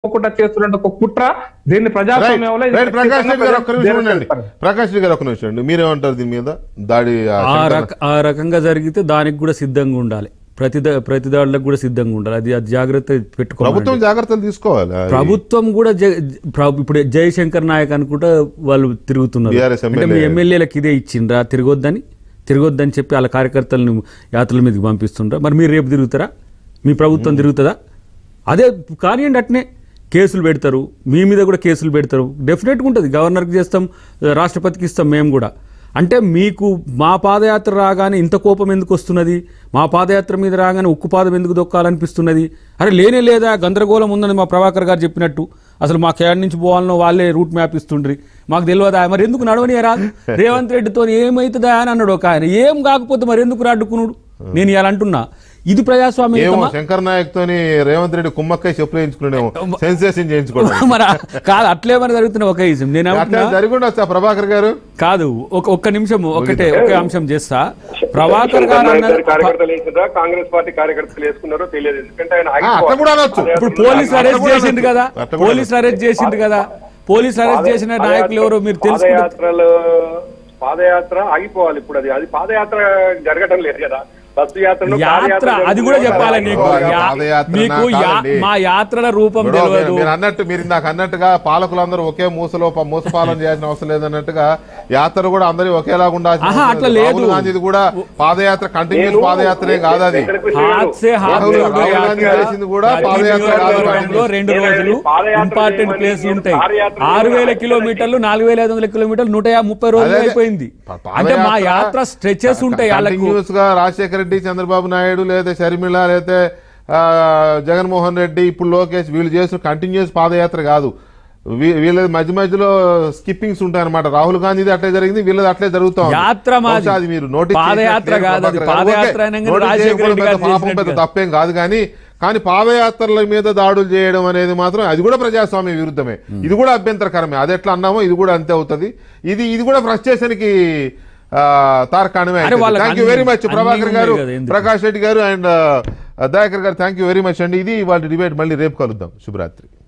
పోకుండా చేస్తున్న ఒక కుట్ర దీన్ని ప్రజాస్వామ్యంలో ఇది రైట్ ప్రకాష్ రెడ్డి గారు ఒక్క నిమిషం ఖచ్చితంగా ఉండండి ప్రకాష్ రెడ్డి గారు ఒక్క నిమిషం అండి మీరేమంటారు దీని మీద దాడి ఆ ఆ శంకర్ రక ఆ రకంగా జరిగితే దానికి కూడా సిద్ధంగా ఉండాలి ప్రతి దా- ప్రతి దాడులకు కూడా సిద్ధంగా ఉండాలి అది అది జాగ్రత్త పెట్టుకోవాలి ప్రభుత్వం జాగ్రత్తలు తీసుకోవాలి ప్రభుత్వం కూడా జ- ప్ర- ఇప్పుడు జయశంకర్ నాయక్ అనుకుంటా వాళ్ళు తిరుగుతున్నారు TRS అంటే మీ ఎమ్మెల్యే. ఎమ్మెల్యేలకు ఇదే ఇచ్చిండ్రా తిరగొద్దని తిరగొద్దని చెప్పి వాళ్ళ కార్యకర్తలను యాత్రల మీదకి పంపిస్తుండ్రా మరి మీరు రేపు తిరుగుతారా మీ ప్రభుత్వం తిరుగుతుందా అదే కానివ్వండి అట్నే కేసులు పెడతారు మీ మీద కూడా కేసులు పెడతారు డెఫినెట్గా ఉంటుంది గవర్నర్కి చేస్తాం రాష్ట్రపతికి ఇస్తాం మేము కూడా అంటే మీకు మా పాదయాత్ర రాగానే ఇంత కోపం ఎందుకు వస్తున్నది మా పాదయాత్ర మీద రాగానే ఉక్కు పాదం ఎందుకు దొక్కాలనిపిస్తున్నది అరే లేనే లేదా గందరగోళం ఉందని మా ప్రభాకర్ గారు చెప్పినట్టు అసలు మా కేడ్ నుంచి పోవాలనో వాళ్ళే రూట్ మ్యాప్ ఇస్తుండ్రి మాకు తెలియదా మరి ఎందుకు నడవని రాదు రేవంత్ రెడ్డితో ఏమైతుందా అని అన్నాడు ఒక ఆయన ఏం కాకపోతే మరి ఎందుకు రాడ్డుకున్నాడు నేను ఇలా అంటున్నా ఇది ఏమో ప్రజాస్వామ్యం శంకర్ నాయక్ తోని రేవంత్ రెడ్డి కుమ్మక్కై చెప్పులు వేయించుకునేమో సెన్సేషన్ చేయించుకోవడం మరి కాదు అట్లేమని జరుగుతున్న ఒక విషయం నేను అట్లా ఏమంటున్నా జరిగి ఉండొచ్చా ప్రభాకర్ గారు కాదు ఒక ఒక్క నిమిషం ఒకటే ఒకే అంశం చేస్తా ప్రభాకర్ గారు అన్నారు కార్యకర్తలు వేసిందా కాంగ్రెస్ పార్టీ కార్యకర్తలు వేసుకున్నారో తెలియదు ఎందుకంటే ఆయన ఆ, అట్లా కూడా అనొచ్చు ఇప్పుడు పోలీసులు అట్లా అరెస్ట్ కూడా చేసిండు కదా అట్లా కూడా పోలీసులు అరెస్ట్ చేసిండు కదా పోలీసులు అరెస్ట్ చేసిన నాయకులు ఎవరో మీరు తెలుసుకుంటే పాదయాత్రలు పాదయాత్ర ఆగిపోవాలి ఇప్పుడు అది అది పాదయాత్ర జరగటం లేదు కదా బస్సు యాత్రను యాత్ర అది కూడా చెప్పాలి నీకు ఓ, యా- పాదయాత్ర మీకు నా యా- కాదండి. మా యాత్రల రూపం ఇప్పుడు మీరు- తెలియదు మీరు అన్నట్టు మీరు ఇందాక అన్నట్టుగా పాలకులందరూ ఒకే మూసలో ప- మూస పాలన చేయాల్సిన అవసరం లేదన్నట్టుగా యాత్ర కూడా అందరూ ఒకేలాగా ఉండాల్సిన ఆహా, అవసరం అట్లా లేదు. లేదు. రాహుల్ గాంధీది కూడా పాదయాత్ర కంటిన్యూస్ పాదయాత్రే కాదు అది హాత్ సే హాత్ రాహుల్ జోడో రాహుల్ యాత్ర. గాంధీ చేసింది కూడా ప్రతి పాదయాత్ర కాదు నియోజకవర్గంలో రెండు నేను రోజులు పాదయాత్ర ఇంపార్టెంట్ చేయమని ప్లేస్లు నేను ఉంటాయి పాదయాత్ర ఆరు వేల చేయమని కిలోమీటర్లు నాలుగు వేల ఐదు వందల కిలోమీటర్లు నూట యా- ముప్పై రోజులు అదే, అదే. అయిపోయింది ప- అంటే మా పాదయాత్ర యాత్ర స్ట్రెచెస్ ఉంటాయి వాళ్ళకు కంటిన్యూస్ గా రాజశేఖర రెడ్డి చంద్రబాబు నాయుడు లేదా షర్మిల లేదా ఆ, జగన్మోహన్ రెడ్డి ఇప్పుడు లోకేష్ వీళ్ళు చేసిన కంటిన్యూస్ పాదయాత్ర కాదు వీ- వీళ్ళది మధ్య మధ్యలో స్కిప్పింగ్స్ ఉంటాయి అనమాట రాహుల్ గాంధీది అట్లే జరిగింది వీళ్ళది అట్లే జరుగుతాం యాత్ర మాది. అది మీరు నోటీస్ పాదయాత్ర చేసినట్టు కాదు అది. ప్రభాకర్ గారు. పాదయాత్ర ఓకే, అనగానే నోటీస్ రాజశేఖర చేయకపోవడం రెడ్డి పెద్ద గారు పాపం చేసినట్టు పెద్ద కాదు. తప్పేం కాదు కానీ కానీ పాదయాత్రల మీద దాడులు చేయడం అనేది మాత్రం అది కూడా ప్రజాస్వామ్య విరుద్ధమే ఇది కూడా అభ్యంతరకరమే అది ఎట్లా అన్నామో ఇది కూడా అంతే అవుతుంది ఇది ఇది కూడా ఫ్రస్ట్రేషన్ కి తారకాణమే అరే వాళ్ళకి థ్యాంక్ యూ వెరీ మచ్ అన్ని ప్రభాకర్ ఉన్నాయి గారు కదా, ఎందుకు? ప్రకాష్ రెడ్డి గారు అండ్ దయాకర్ గారు థ్యాంక్ యూ వెరీ మచ్ అండి ఇది వాళ్ళ డిబేట్ మళ్ళీ రేపు కలుద్దాం శుభరాత్రి